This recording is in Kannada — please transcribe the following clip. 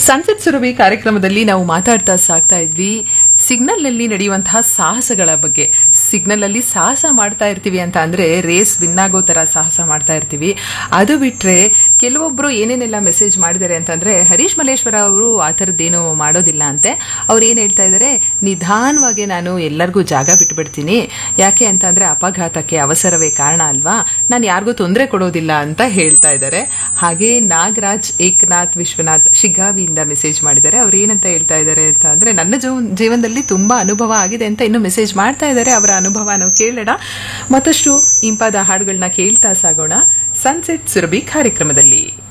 ಸನ್ಸೆಟ್ ಸುರಭಿ ಕಾರ್ಯಕ್ರಮದಲ್ಲಿ ನಾವು ಮಾತಾಡ್ತಾ ಸಾಕ್ತಾ ಇದ್ವಿ ಸಿಗ್ನಲ್ನಲ್ಲಿ ನಡೆಯುವಂತಹ ಸಾಹಸಗಳ ಬಗ್ಗೆ ಸಿಗ್ನಲಲ್ಲಿ ಸಾಹಸ ಮಾಡ್ತಾ ಇರ್ತೀವಿ ಅಂತ ಅಂದರೆ ರೇಸ್ ವಿನ್ ಆಗೋ ಥರ ಸಾಹಸ ಮಾಡ್ತಾ ಇರ್ತೀವಿ ಅದು ಬಿಟ್ಟರೆ ಕೆಲವೊಬ್ಬರು ಏನೇನೆಲ್ಲ ಮೆಸೇಜ್ ಮಾಡಿದ್ದಾರೆ ಅಂತಂದರೆ ಹರೀಶ್ ಮಲ್ಲೇಶ್ವರ ಅವರು ಆ ಥರದ್ದೇನು ಮಾಡೋದಿಲ್ಲ ಅಂತೆ ಅವ್ರು ಏನು ಹೇಳ್ತಾ ಇದ್ದಾರೆ ನಿಧಾನವಾಗಿ ನಾನು ಎಲ್ಲರಿಗೂ ಜಾಗ ಬಿಟ್ಬಿಡ್ತೀನಿ ಯಾಕೆ ಅಂತಂದರೆ ಅಪಘಾತಕ್ಕೆ ಅವಸರವೇ ಕಾರಣ ಅಲ್ವಾ ನಾನು ಯಾರಿಗೂ ತೊಂದರೆ ಕೊಡೋದಿಲ್ಲ ಅಂತ ಹೇಳ್ತಾ ಇದ್ದಾರೆ ಹಾಗೆ ನಾಗರಾಜ್ ಏಕನಾಥ್ ವಿಶ್ವನಾಥ್ ಶಿಗ್ಗಾವಿಯಿಂದ ಮೆಸೇಜ್ ಮಾಡಿದ್ದಾರೆ ಅವ್ರು ಏನಂತ ಹೇಳ್ತಾ ಇದ್ದಾರೆ ಅಂತ ಅಂದರೆ ನನ್ನ ಜೀವ ಜೀವನದಲ್ಲಿ ತುಂಬ ಅನುಭವ ಆಗಿದೆ ಅಂತ ಇನ್ನೂ ಮೆಸೇಜ್ ಮಾಡ್ತಾ ಇದ್ದಾರೆ ಅವರ ಅನುಭವ ನಾವು ಕೇಳೋಣ ಮತ್ತಷ್ಟು ಇಂಪಾದ ಹಾಡುಗಳನ್ನ ಕೇಳ್ತಾ ಸಾಗೋಣ ಸನ್ಸೆಟ್ ಸುರಭಿ ಕಾರ್ಯಕ್ರಮದಲ್ಲಿ